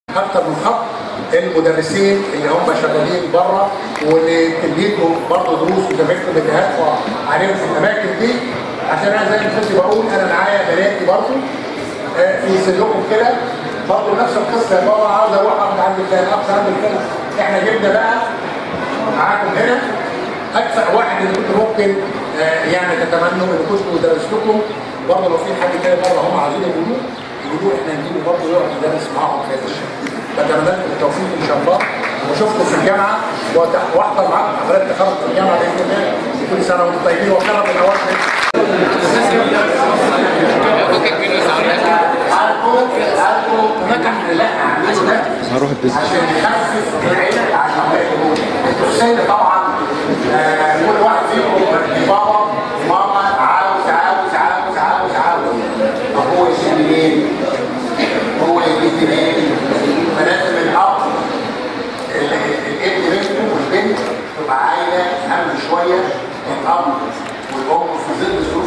اكتر من خط المدرسين اللي هم شغالين بره واللي بتديكم برضه دروس وزمايلكم بتهاتوا عليهم في الاماكن دي عشان انا زي ما كنت بقول انا معايا بناتي برضه آه، في سنكم كده برضه نفس القصه يا بابا عاوز اروح اقعد عند فلان اقعد عند فلان احنا جبنا بقى معاكم هنا اكثر واحد اللي كنت ممكن آه، يعني تتمنوا ان كنت درست لكم برضه لو في حد تاني بره هم عايزين يقولوه يقولوا احنا نجيبه برضه يقعد يدرس معاهم في هذا الشيء بتمنى لكم التوفيق ان شاء الله واشوفكم في الجامعه وأت- واحضر معاكم حفلات تخرج في الجامعه باذن الله كل سنه وانتم طيبين وكرم الاواخر هروح الديسك عشان يخفف العيله عن اولاد الحسين طبعا آه، كل واحد فيكم بابا ماما عاوز عاوز عاوز عاوز عاوز طب هو يشيل منين؟ هو يجيب منين؟ فلازم الاب ال- الابن منه والبنت تبقى عايله اهم شويه الاب والام في ظل